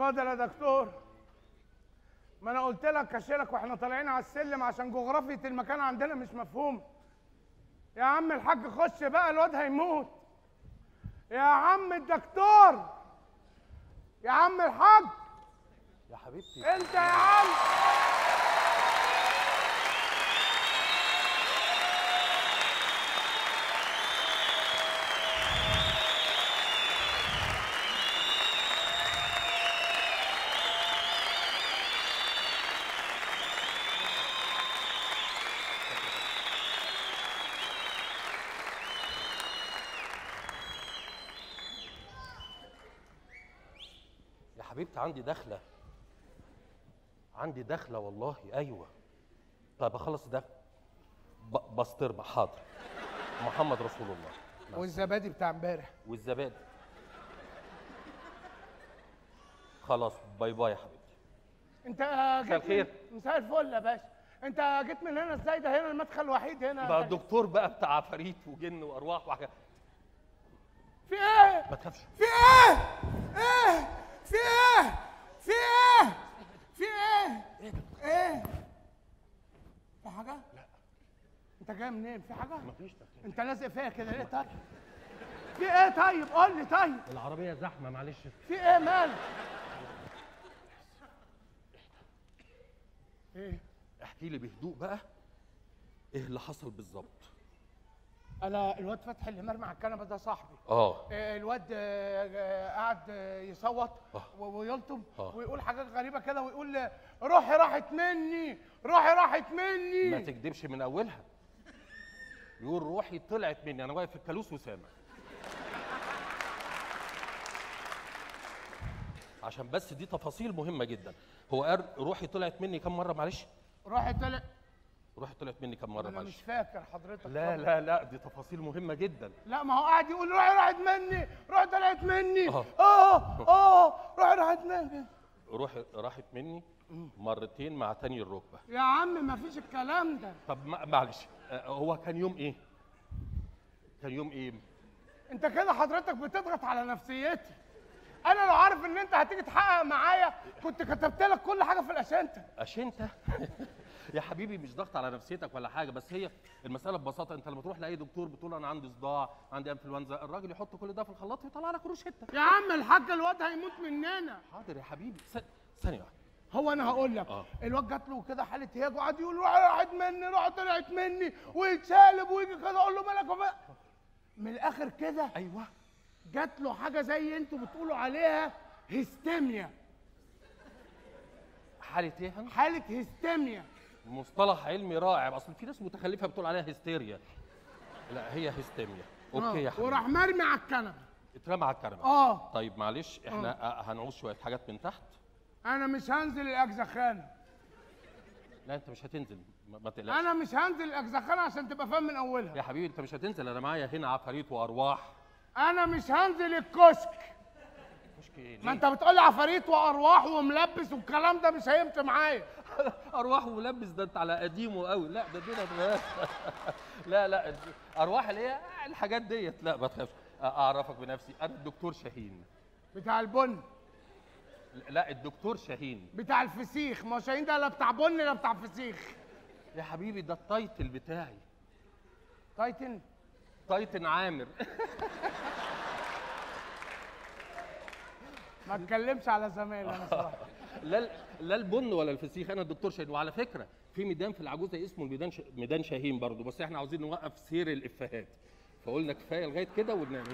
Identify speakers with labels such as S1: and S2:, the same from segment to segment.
S1: اتفضل يا دكتور ما انا قلت لك اشيلك واحنا طالعين على السلم عشان جغرافيه المكان عندنا مش مفهوم يا عم الحاج خش بقى الواد هيموت يا عم الدكتور يا عم الحاج
S2: يا حبيبتي
S1: انت يا عم
S2: يا حبيبتي عندي دخله عندي دخله والله ايوه طيب اخلص ده ب- بسطرمه حاضر محمد رسول الله
S1: والزبادي بتاع امبارح
S2: والزبادي خلاص باي باي يا حبيبتي
S1: انت جيت
S2: الخير.
S1: من- مساء الفل يا باشا انت جيت من هنا ازاي ده هنا المدخل الوحيد هنا
S2: بقى الدكتور بقى بتاع عفاريت وجن وارواح وحاجات
S1: في ايه
S2: ما تخافش
S1: في ايه ايه في ايه في ايه في ايه ايه في حاجه لا انت جاي منين في حاجه
S2: مفيش تفكير.
S1: انت لازق فيا كده ليه طيب في ايه طيب قول لي طيب
S2: العربيه زحمه معلش
S1: في ايه مالك ايه
S2: احكي لي بهدوء بقى ايه اللي حصل بالظبط
S1: انا الواد فتحي اللي مرمي على الكنبه ده صاحبي
S2: اه
S1: آه، الواد آه، آه، قاعد آه، يصوت
S2: آه.
S1: و- ويلطم
S2: آه.
S1: ويقول حاجات غريبه كده ويقول آه، روحي راحت مني روحي راحت
S2: ما
S1: مني
S2: تكدبش من اولها يقول روحي طلعت مني انا واقف في الكالوس وسامع عشان بس دي تفاصيل مهمه جدا هو قال روحي طلعت مني كم مره معلش
S1: روحي طلع
S2: روحي طلعت مني كم مره
S1: انا مش
S2: معلش
S1: فاكر حضرتك
S2: لا
S1: طبعا.
S2: لا لا دي تفاصيل مهمه جدا
S1: لا ما هو قاعد يقول روحي راحت مني روحي طلعت مني
S2: آه.
S1: اه اه روحي راحت مني
S2: روحي راحت مني مرتين مع تاني الركبه
S1: يا عم ما فيش الكلام ده
S2: طب ما- معلش آه، هو كان يوم ايه كان يوم ايه
S1: انت كده حضرتك بتضغط على نفسيتي انا لو عارف ان انت هتيجي تحقق معايا كنت كتبت لك كل حاجه في الاشنطه
S2: انت يا حبيبي مش ضغط على نفسيتك ولا حاجه بس هي المساله ببساطه انت لما تروح لاي دكتور بتقول انا عندي صداع عندي انفلونزا الراجل يحط كل ده في الخلاط ويطلع لك روشته
S1: يا عم الحاج الواد هيموت مننا
S2: حاضر يا حبيبي س- ثانيه واحده
S1: هو انا هقول لك
S2: آه.
S1: الواد جات له كده حاله هياج وقعد يقول روح راحت مني روح طلعت مني ويتشالب ويجي كده اقول له مالك وما من الاخر كده
S2: ايوه
S1: جات له حاجه زي انتوا بتقولوا عليها هيستيميا
S2: حاله ايه هن؟
S1: حاله هيستيميا
S2: مصطلح علمي رائع اصل في ناس متخلفه بتقول عليها هستيريا لا هي هستيميا اوكي يا
S1: آه.
S2: حبيبي
S1: وراح مرمي على الكنبه
S2: اترمى على الكنبه
S1: اه
S2: طيب معلش احنا آه. هنعوز شويه حاجات من تحت
S1: انا مش هنزل الاجزخانه
S2: لا انت مش هتنزل ما ما تقلقش
S1: انا مش هنزل الاجزخانه عشان تبقى فاهم من اولها
S2: يا حبيبي انت مش هتنزل انا معايا هنا عفاريت وارواح
S1: انا مش هنزل الكشك
S2: مشكله
S1: ما انت بتقول لي عفاريت وارواح وملبس والكلام ده مش هيمشي معايا
S2: ارواح وملبس ده انت على قديمه قوي لا ده الدنيا اتغيرت. لا لا ارواح اللي هي الحاجات ديت لا ما تخافش اعرفك بنفسي انا الدكتور شاهين
S1: بتاع البن
S2: لا الدكتور شاهين
S1: بتاع الفسيخ ما هو شاهين ده لا بتاع بن لا بتاع فسيخ
S2: يا حبيبي ده التايتل بتاعي
S1: تايتن
S2: تايتن عامر
S1: ما اتكلمش على زمايلي انا صراحه
S2: لا ال- لا البن ولا الفسيخ انا الدكتور شاهين وعلى فكره في ميدان في العجوزه اسمه الميدان ش... ميدان شاهين برضه بس احنا عاوزين نوقف سير الافيهات فقلنا كفايه لغايه كده ونعمل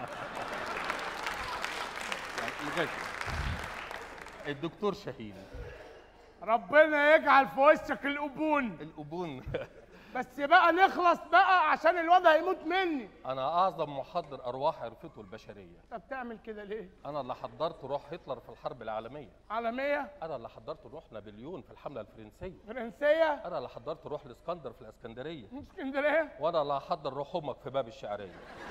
S2: يعني لغايه كده. الدكتور شاهين
S1: ربنا يجعل في وشك القبون
S2: القبون
S1: بس بقى نخلص بقى عشان الواد هيموت مني
S2: انا اعظم محضر ارواح عرفته البشريه
S1: انت بتعمل كده ليه
S2: انا اللي حضرت روح هتلر في الحرب العالميه
S1: عالميه
S2: انا اللي حضرت روح نابليون في الحمله الفرنسيه
S1: فرنسيه
S2: انا اللي حضرت روح الاسكندر في الاسكندريه
S1: من اسكندريه
S2: وانا اللي هحضر روح امك في باب الشعريه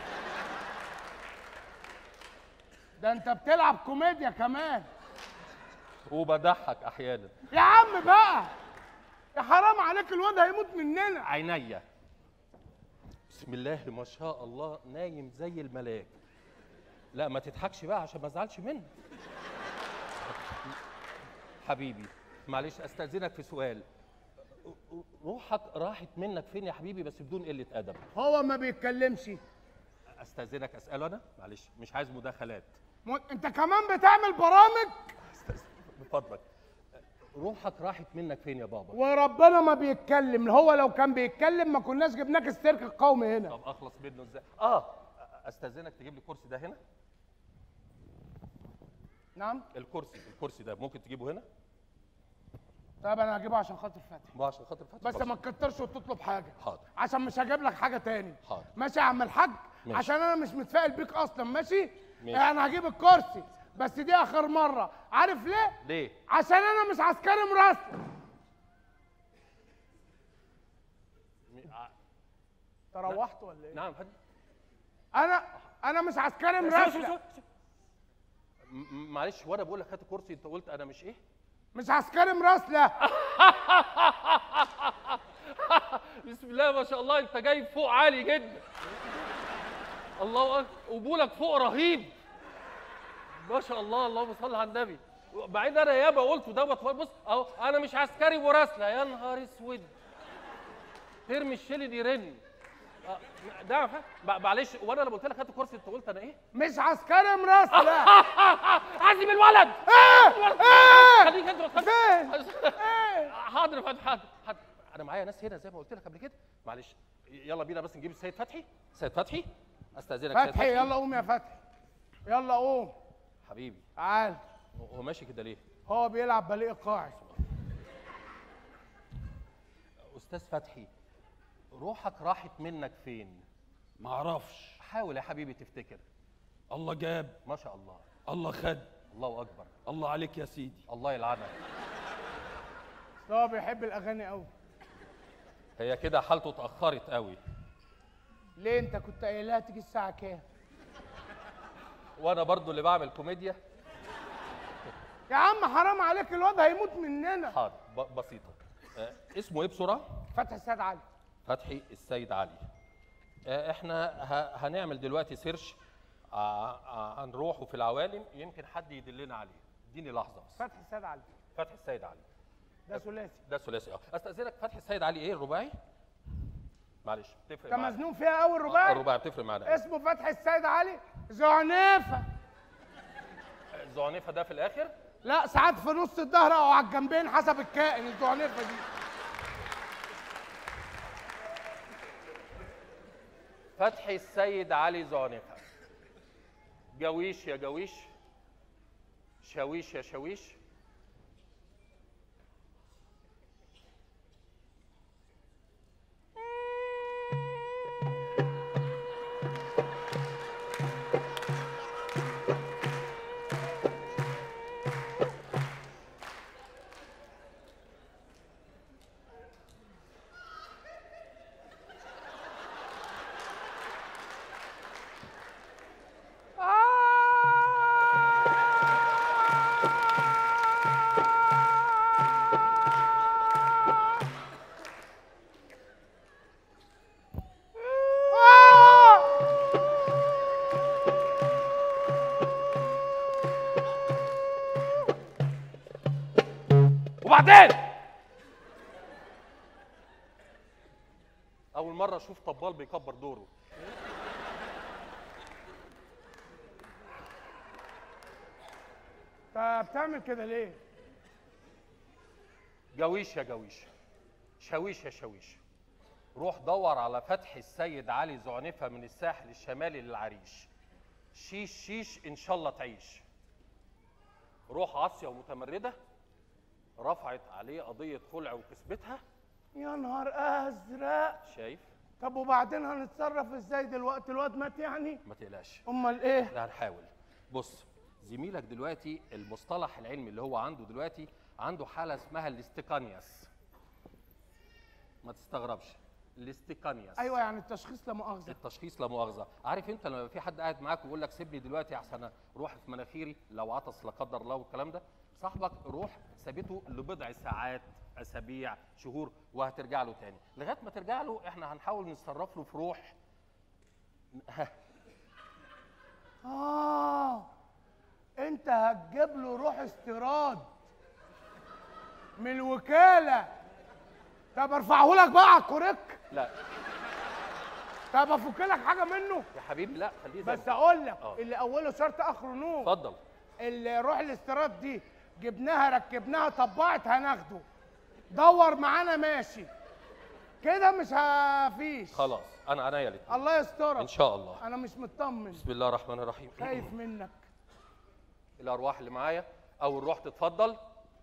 S1: ده انت بتلعب كوميديا كمان
S2: وبضحك احيانا
S1: يا عم بقى يا حرام عليك الواد هيموت مننا
S2: عينيا بسم الله ما شاء الله نايم زي الملاك لا ما تضحكش بقى عشان ما ازعلش منك ما حبيبي معلش استاذنك في سؤال روحك راحت منك فين يا حبيبي بس بدون قله ادب
S1: هو ما بيتكلمش
S2: استاذنك اساله انا معلش مش عايز مداخلات
S1: م... انت كمان بتعمل برامج
S2: أستاذ- من فضلك روحك راحت منك فين يا بابا
S1: وربنا ما بيتكلم هو لو كان بيتكلم ما كناش جبناك السيرك القومي هنا
S2: طب اخلص منه ازاي اه استاذنك تجيب لي الكرسي ده هنا
S1: نعم
S2: الكرسي الكرسي ده ممكن تجيبه هنا
S1: طب انا هجيبه عشان خاطر فتحي
S2: ما عشان خاطر فتحي
S1: بس
S2: خلاص.
S1: ما تكترش وتطلب حاجه
S2: حاضر
S1: عشان مش هجيب لك حاجه تاني
S2: حاضر.
S1: ماشي يا عم الحاج
S2: ماشي.
S1: عشان انا مش متفائل بيك اصلا ماشي
S2: ماشي.
S1: انا هجيب الكرسي بس دي اخر مره عارف ليه
S2: ليه
S1: عشان انا مش عسكري مراسل
S2: م- ع-
S1: تروحت ولا ايه
S2: نعم فندم
S1: انا انا مش عسكري مراسل
S2: م- م- معلش وانا بقول لك هات الكرسي انت قلت انا مش ايه
S1: مش عسكري مراسله
S2: بسم الله ما شاء الله انت جاي فوق عالي جدا الله اكبر قبولك فوق رهيب ما شاء الله اللهم صل على النبي مع ان انا ياما قلته دوت بص اهو انا مش عسكري مراسله يا نهار اسود ترمي الشيل يرن آه، ده فا- مع- معلش وانا لما قلت لك هات الكرسي انت قلت انا ايه؟
S1: مش عسكري مراسله
S2: عزم الولد
S1: ايه ايه
S2: خليك انت خليك-
S1: فين ايه
S2: حاضر يا فندم حاضر حاضر انا معايا ناس هنا زي ما قلت لك قبل كده معلش يلا بينا بس نجيب السيد فتحي سيد فتحي استاذنك سيد
S1: فتحي يلا قوم يا فتحي يلا قوم
S2: حبيبي
S1: تعال
S2: هو- هو ماشي كده ليه
S1: هو بيلعب باليه قاعد
S2: استاذ فتحي روحك راحت منك فين
S3: معرفش
S2: حاول يا حبيبي تفتكر
S3: الله جاب
S2: ما شاء الله
S3: الله خد
S2: الله اكبر
S3: الله عليك يا سيدي
S2: الله يلعنك
S1: أصل هو بيحب الاغاني قوي
S2: هي كده حالته اتاخرت قوي
S1: ليه انت كنت قايلها تيجي الساعه كام
S2: وانا برضو اللي بعمل كوميديا
S1: يا عم حرام عليك الواد هيموت مننا
S2: حاضر ب- بسيطه آه، اسمه ايه بسرعه
S1: فتحي السيد علي
S2: فتحي السيد علي آه، احنا ه- هنعمل دلوقتي سيرش ع- ع- عن روحه في العوالم يمكن حد يدلنا عليه اديني لحظه بس
S1: فتحي السيد علي
S2: فتحي السيد علي
S1: ده ثلاثي
S2: ده ثلاثي اه استاذنك فتحي السيد علي ايه الرباعي معلش بتفرق
S1: انت
S2: معانا
S1: مزنوق فيها قوي
S2: آه،
S1: الرباعي
S2: الرباعي بتفرق معانا
S1: اسمه فتحي السيد علي زعنفه
S2: الزعنفه ده في الاخر
S1: لا ساعات في نص الظهر او على الجنبين حسب الكائن الزعنفه دي
S2: فتحي السيد علي زعنفه جويش يا جويش شاويش يا شاويش وبعدين اول مره اشوف طبال بيكبر دوره
S1: انت بتعمل كده ليه
S2: جويش يا جويش شاويش يا شاويش روح دور على فتح السيد علي زعنفة من الساحل الشمالي للعريش شيش شيش ان شاء الله تعيش روح عاصية ومتمردة رفعت عليه قضية خلع وكسبتها
S1: يا نهار ازرق
S2: شايف
S1: طب وبعدين هنتصرف ازاي دلوقتي الواد مات يعني
S2: ما تقلقش
S1: امال ايه
S2: لا هنحاول بص زميلك دلوقتي المصطلح العلمي اللي هو عنده دلوقتي عنده حالة اسمها الاستيكانياس ما تستغربش الاستيكانياس
S1: ايوه يعني التشخيص لا مؤاخذه
S2: التشخيص لا مؤاخذه عارف انت لما في حد قاعد معاك ويقول لك سيبني دلوقتي احسن روح في مناخيري لو عطس لا قدر الله والكلام ده صاحبك روح سابته لبضع ساعات اسابيع شهور وهترجع له تاني لغايه ما ترجع له احنا هنحاول نتصرف له في روح
S1: اه انت هتجيب له روح استيراد من الوكاله طب ارفعه لك بقى على الكوريك
S2: لا
S1: طب افك لك حاجه منه
S2: يا حبيبي لا خليه زي
S1: بس
S2: ما-
S1: اقول لك
S2: آه.
S1: اللي اوله شرط اخره نور
S2: اتفضل
S1: اللي روح الاستيراد دي جبناها ركبناها طبقت هناخده دور معانا ماشي كده مش هفيش
S2: خلاص انا عينيا الاتنين
S1: الله يسترك
S2: ان شاء الله
S1: انا مش مطمن
S2: بسم الله الرحمن الرحيم
S1: خايف منك
S2: الارواح اللي معايا اول روح تتفضل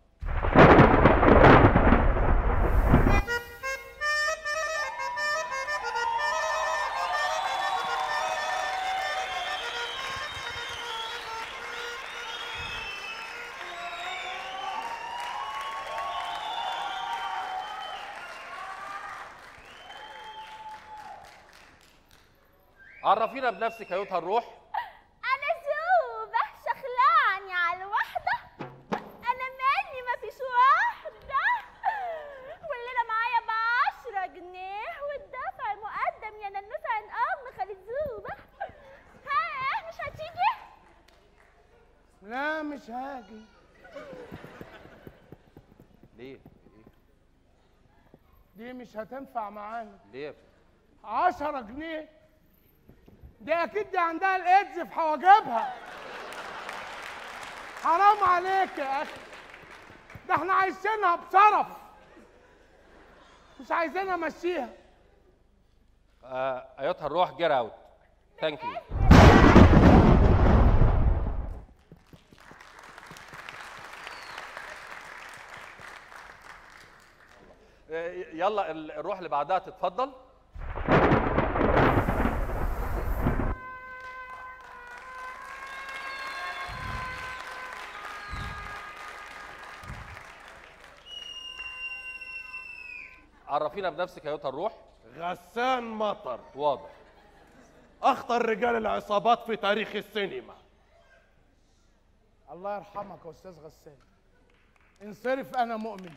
S2: عرفينا بنفسك ايتها الروح
S4: انا زوبة شخلاني على الوحدة انا مالي ما فيش واحدة والليلة معايا بعشرة جنيه والدفع مقدم يا ننوس عن ام خالد زوبة ها مش هتيجي
S1: لا مش هاجي
S2: ليه
S1: دي مش هتنفع معانا
S2: ليه
S1: عشرة جنيه دي اكيد دي عندها الايدز في حواجبها حرام عليك يا اخي ده احنا عايشينها بشرف مش عايزين امشيها
S2: آه، ايتها الروح جير اوت ثانك يو يلا ال- الروح اللي بعدها تتفضل عرفينا بنفسك ايتها الروح
S5: غسان مطر
S2: واضح
S5: اخطر رجال العصابات في تاريخ السينما
S1: الله يرحمك يا استاذ غسان انصرف انا مؤمن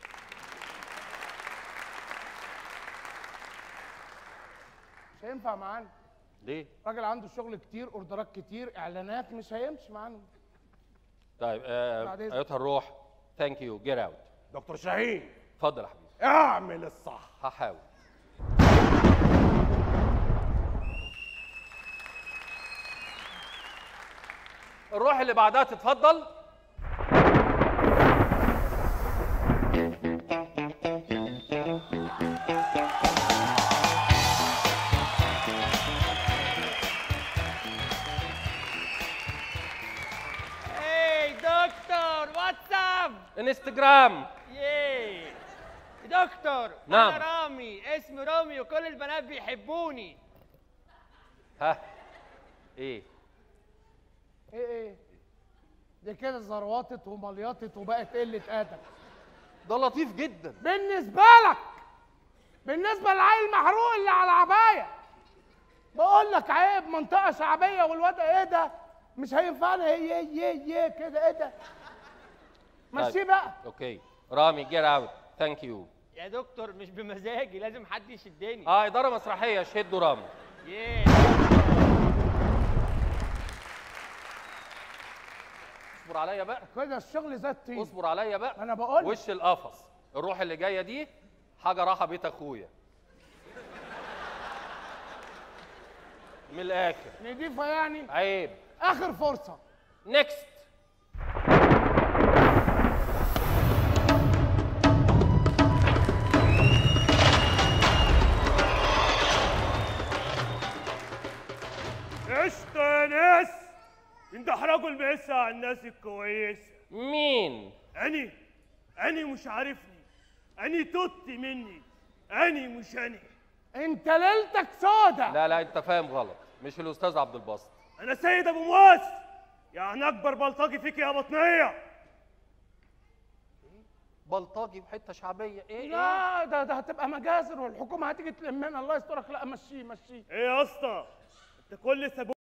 S1: مش هينفع معانا
S2: ليه
S1: راجل عنده شغل كتير اوردرات كتير اعلانات مش هيمشي معانا
S2: طيب آه،
S1: بعد إذنك.
S2: ايتها الروح ثانك يو جير اوت
S5: دكتور شاهين
S2: اتفضل يا حبيبي
S5: اعمل الصح
S2: هحاول الروح اللي بعدها تتفضل
S6: Hey, دكتور واتساب
S2: انستجرام
S6: ياي دكتور
S2: نعم.
S6: انا رامي اسمي رامي وكل البنات بيحبوني
S2: ها ايه
S1: ايه ايه دي كده زروطت ومليطت وبقت قله ادب
S2: ده لطيف جدا
S1: بالنسبه لك بالنسبه للعيل المحروق اللي على العبايه بقول لك عيب منطقه شعبيه والواد ايه ده مش هينفعنا هي هي هي كده ايه ده مشيه
S2: طيب.
S1: بقى
S2: اوكي رامي جير اوت ثانك يو
S6: يا دكتور مش بمزاجي لازم حد يشدني
S2: اه اداره مسرحيه شدوا رامي
S6: ياي
S2: اصبر عليا بقى
S1: كده الشغل زي الطين
S2: اصبر عليا بقى
S1: انا بقول لك.
S2: وش القفص الروح اللي جايه دي حاجه راحه بيت اخويا من الاخر
S1: نضيفه يعني
S2: عيب
S1: اخر فرصه
S2: نيكست
S7: قشطة يا ناس انت احرجوا المقسة على الناس الكويسة
S2: مين
S7: أني أني مش عارفني أني توت مني أني مش أني
S1: انت ليلتك سودا
S2: لا لا انت فاهم غلط مش الاستاذ عبد الباسط
S7: أنا سيد أبو مواس يعني أكبر بلطجي فيك يا بطنية
S2: بلطجي وحته شعبيه ايه ايه
S1: لا ده ده هتبقى مجازر والحكومه هتيجي تلمنا الله يسترك لا مشيه مشيه
S7: إيه يا اسطى أنت كل سبوع